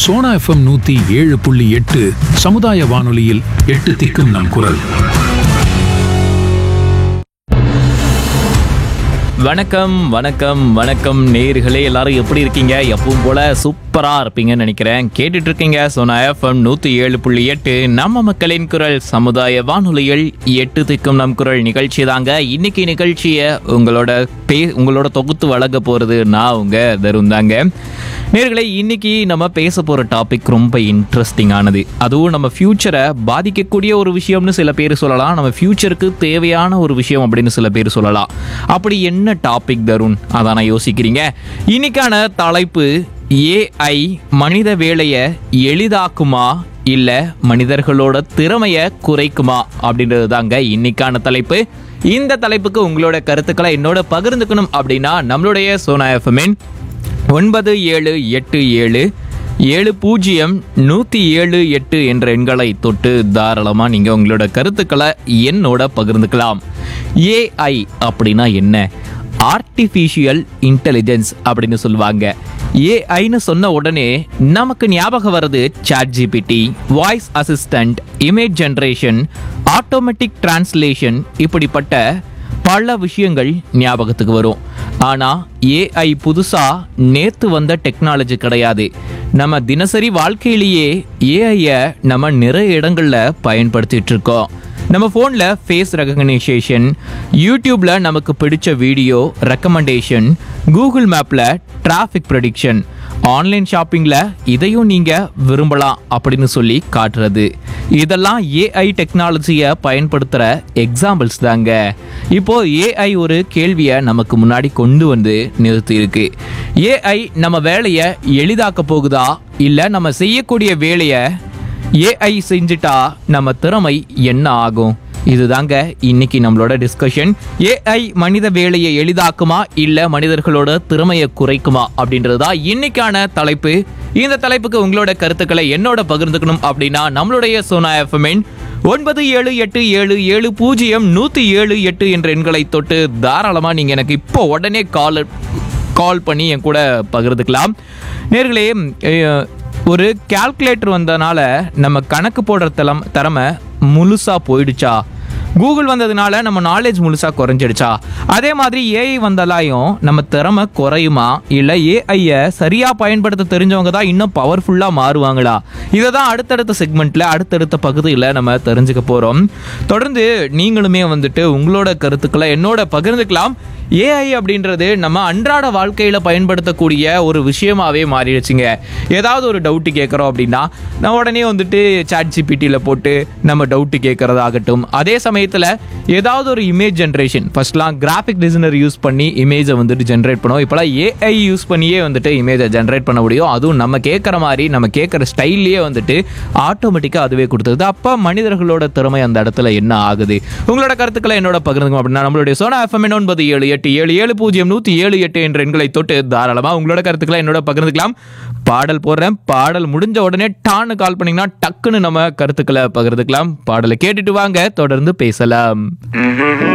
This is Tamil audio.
சோனா எஃப்எம் நூத்தி ஏழு புள்ளி எட்டு சமுதாய வானொலியில் எட்டு திக்கும் நம் குரல் வணக்கம் வணக்கம் வணக்கம் நேயர்களே எல்லாரும் எப்படி இருக்கீங்க எப்பவும் போல சூப்பரா இருப்பீங்கன்னு நினைக்கிறேன் கேட்டுட்டு இருக்கீங்க சோனா எஃப்எம் நூத்தி ஏழு புள்ளி எட்டு நம்ம மக்களின் குரல் சமுதாய வானொலியில் எட்டு திக்கும் நம் குரல் நிகழ்ச்சி தாங்க இன்னைக்கு நிகழ்ச்சியை உங்களோட பே உங்களோட தொகுத்து வழங்க போறது நான் உங்க தருண் தாங்க நேர்களே இன்னைக்கு நம்ம பேச போற டாபிக் ரொம்ப இன்ட்ரெஸ்டிங்கானது அதுவும் நம்ம ஃபியூச்சரை பாதிக்கக்கூடிய ஒரு விஷயம்னு சில பேர் சொல்லலாம் நம்ம ஃபியூச்சருக்கு தேவையான ஒரு விஷயம் அப்படின்னு சில பேர் சொல்லலாம் அப்படி என்ன டாபிக் தருண் அதான யோசிக்கிறீங்க இன்னைக்கான தலைப்பு ஏஐ மனித வேலையை எளிதாக்குமா இல்ல மனிதர்களோட திறமையை குறைக்குமா அப்படின்றது தாங்க இன்னைக்கான தலைப்பு இந்த தலைப்புக்கு உங்களோட கருத்துக்களை என்னோட பகிர்ந்துக்கணும் அப்படின்னா நம்மளுடைய சோனா எஃப்எம்மின் ஒன்பது ஏழு எட்டு ஏழு ஏழு பூஜ்ஜியம் நூற்றி ஏழு எட்டு என்ற எண்களை தொட்டு தாராளமாக நீங்கள் உங்களோட கருத்துக்களை என்னோட பகிர்ந்துக்கலாம் ஏஐ அப்படின்னா என்ன ஆர்டிஃபிஷியல் இன்டெலிஜென்ஸ் அப்படின்னு சொல்லுவாங்க ஏஐன்னு சொன்ன உடனே நமக்கு ஞாபகம் வர்றது Chat GPT voice assistant image generation automatic translation இப்படிப்பட்ட பல விஷயங்கள் ஞாபகத்துக்கு வரும் ஆனா ஏஐ புதுசா நேத்து வந்த டெக்னாலஜி கிடையாது நம்ம தினசரி வாழ்க்கையிலேயே ஏஐய நம்ம நிறைய இடங்கள்ல பயன்படுத்திட்டு இருக்கோம் நம்ம ஃபோனில் ஃபேஸ் ரெகக்னைசேஷன் யூடியூப்ல நமக்கு பிடிச்ச வீடியோ ரெக்கமெண்டேஷன் கூகுள் மேப்பில் டிராஃபிக் ப்ரெடிக்ஷன் ஆன்லைன் ஷாப்பிங்கில் இதையும் நீங்கள் விரும்பலாம் அப்படின்னு சொல்லி காட்டுறது இதெல்லாம் ஏஐ டெக்னாலஜியை பயன்படுத்துகிற எக்ஸாம்பிள்ஸ் தாங்க இப்போ ஏஐ ஒரு கேள்வியை நமக்கு முன்னாடி கொண்டு வந்து நிறுத்தியிருக்கு ஏஐ நம்ம வேலையை எளிதாக்க போகுதா இல்லை நம்ம செய்யக்கூடிய வேலையை ஏஐ செஞ்சுட்டா நம்ம திறமை என்ன ஆகும் இதுதாங்க இன்னைக்கு நம்மளோட டிஸ்கஷன் ஏஐ மனித வேலையை எளிதாக்குமா இல்ல மனிதர்களோட திறமையை குறைக்குமா அப்படின்றதா இன்னைக்கான தலைப்பு இந்த தலைப்புக்கு உங்களோட கருத்துக்களை என்னோட பகிர்ந்துக்கணும் அப்படின்னா நம்மளுடைய சோனா எஃப்எம்என் ஒன்பது ஏழு எட்டு ஏழு ஏழு பூஜ்ஜியம் நூத்தி ஏழு எட்டு என்ற எண்களை தொட்டு தாராளமா நீங்க எனக்கு இப்போ உடனே கால் கால் பண்ணி என் கூட பகிர்ந்துக்கலாம் நேர்களே அஹ், ஒரு கால்குலேட்டர் வந்தனால நம்ம கணக்கு போடுற தலம் திறமை முழுசா போயிடுச்சா கூகுள் வந்ததுனால நம்ம நாலேஜ் முழுசா குறைஞ்சிடுச்சா அதே மாதிரி ஏஐ வந்தாலையும் நம்ம திறமை குறையுமா இல்லை ஏஐயை சரியா பயன்படுத்த தெரிஞ்சவங்க தான் இன்னும் பவர்ஃபுல்லா மாறுவாங்களா இதை தான் அடுத்தடுத்த செக்மெண்ட்ல அடுத்தடுத்த பகுதியில் நம்ம தெரிஞ்சுக்க போறோம் தொடர்ந்து நீங்களுமே வந்துட்டு உங்களோட கருத்துக்களை என்னோட பகிர்ந்துக்கலாம் ஏஐ அப்படின்றது நம்ம அன்றாட வாழ்க்கையில பயன்படுத்தக்கூடிய ஒரு விஷயமாவே மாறிடுச்சுங்க ஏதாவது ஒரு டவுட் கேட்குறோம் அப்படின்னா நான் உடனே வந்துட்டு சாட் ஜிபிடியில் போட்டு நம்ம டவுட் கேட்கறதாகட்டும் அதே சமயத்தில் ஏதாவது ஒரு இமேஜ் ஜென்ரேஷன் ஃபர்ஸ்ட்லாம் கிராஃபிக் டிசைனர் யூஸ் பண்ணி இமேஜை வந்துட்டு ஜென்ரேட் பண்ணுவோம் இப்போலாம் ஏஐ யூஸ் பண்ணியே வந்துட்டு இமேஜை ஜென்ரேட் பண்ண முடியும் அதுவும் நம்ம கேட்குற மாதிரி நம்ம கேட்குற ஸ்டைல்லையே வந்துட்டு ஆட்டோமேட்டிக்காக அதுவே கொடுத்துருது அப்போ மனிதர்களோட திறமை அந்த இடத்துல என்ன ஆகுது உங்களோட கருத்துக்களை என்னோட பகிர்ந்துக்கும் அப்படின்னா நம்மளுடைய சோனா எஃப்எம் ஒன்பது ஏழு எட்டு ஏழு ஏழு பூஜ்ஜியம் நூற்றி ஏழு எட்டு என்ற எண்களை தொட்டு தாராளமாக உங்களோட கருத்துக்களை என்னோட பகிர்ந்துக்கலாம் பாடல் போடுறேன் பாடல் முடிஞ்ச உடனே டான்னு கால் பண்ணீங்கன்னா டக்குன்னு நம்ம கருத்துக்களை பகிர்ந்துக்கலாம் பாடலை கேட்டுட்டு வாங்க தொடர்ந்து பேசலாம்